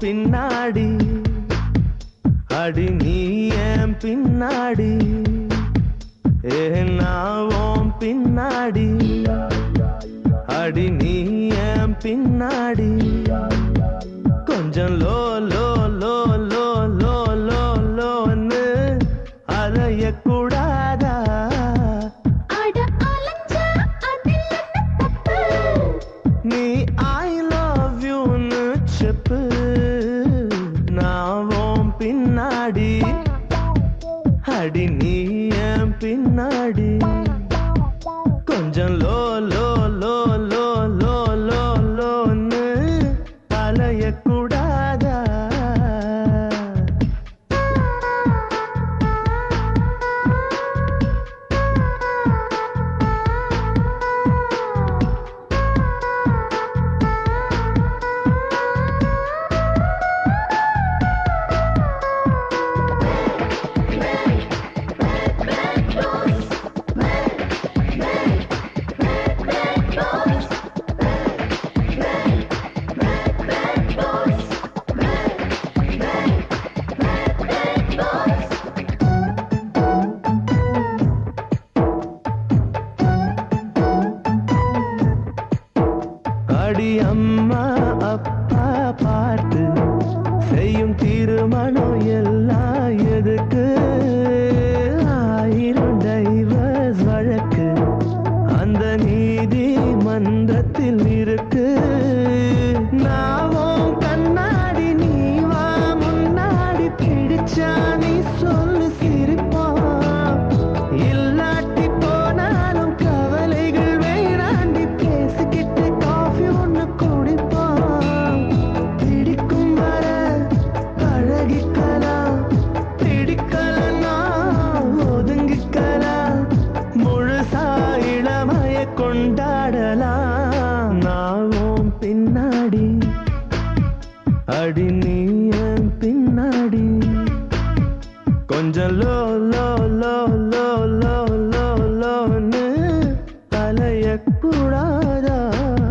பின்னாடி அடி நீ ஏன் பின்னாடி ஏ நாவோம் பின்னாடி அடி நீ ஏன் பின்னாடி கொஞ்சம் லோ லோ லோ லோ லோ லோ லோன்னு அலையக்கூடாதா அட அலஞ்சா அதில் என்ன தப்பு நீ ஐ லவ் யூன்னு செப்பு நாவோம் பின்னாடி அடி நீ ஏன் பின்னாடி கொஞ்சம் லோ லோ லோ லோ லோ லோ லோன்னு அலையக்கூடாதா அடி அம்மா அப்பா பார்த்து செய்யும் திருமணம் எல்லாம் எதுக்கு ஆயிரம் டைவர்ஸ் வழக்கு அந்த நீதி மன்றத்தில் இருக்கு நாவும் கண்ணாடி நீ வா முன்னாடி பிடிச்சா நீ சொல்லு சிரிப்போம் இல்லாட்டி போனாலும் கவலைகள் வேணாண்டி பேசிக்கிட்டு காஃபி ஒண்ணு குடிப்போம் பிடிக்கும் வர பழகிக்கலாம் பிடிக்கலன்னா ஒதுங்கிக்கலாம் முழுசா இளமைய கொண்டாடலாம் நாவும் பின்னாடி அடி நீ என் பின்னாடி கொஞ்சம் லோ லோ லோ லோ லோ லோ லோன்னு அலையக்கூடாதா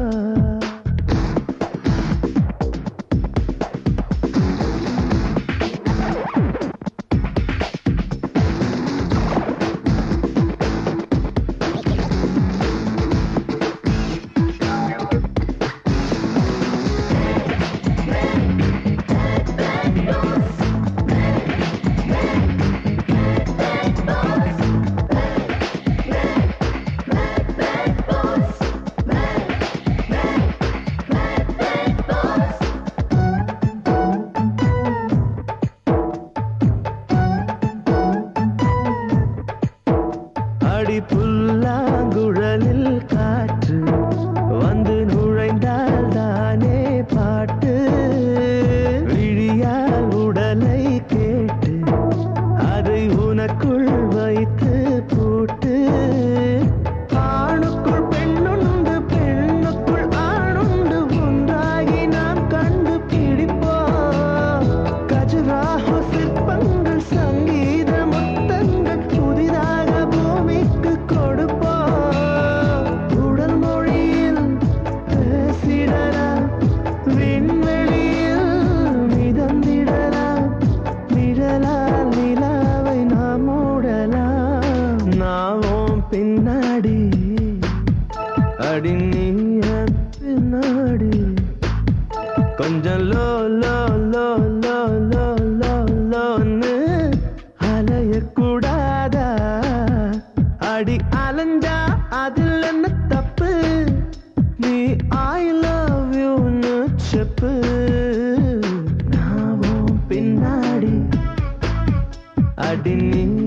அடி புல்லாங்குழலில் காற்று வந்து நுழைந்தால் தானே பாட்டு விழியால் உடலை கேட்டு அதை உனக்குள் வைத்து பூட்டு ஆணுக்குள் பெண்ணுண்டு பெண்ணுக்குள் ஆணுண்டு ஒன்றாகி நாம் கண்டு பிடிப்போம் கஜராஹோ சிற்பங்கள் சங்கீத முத்தங்கள் புதிதாக பூமிக்கு கொடுப்போம் உடல் மொழியில் பேசிடலாம் விண்வெளியில் மிதந்திடலாம் நிழலால் நிலாவை நாம் மூடலாம் நாவும் பின்னாடி அடி நீ என் பின்னாடி கொஞ்சம் லோ லோ லோ லோ லோ லோ லோன்னு அலையக்கூடாதா அடி அலைஞ்சா அதில் என்ன தப்பு நீ ஐ லவ் யூன்னு செப்பு நாவும் பின்னாடி அடி நீ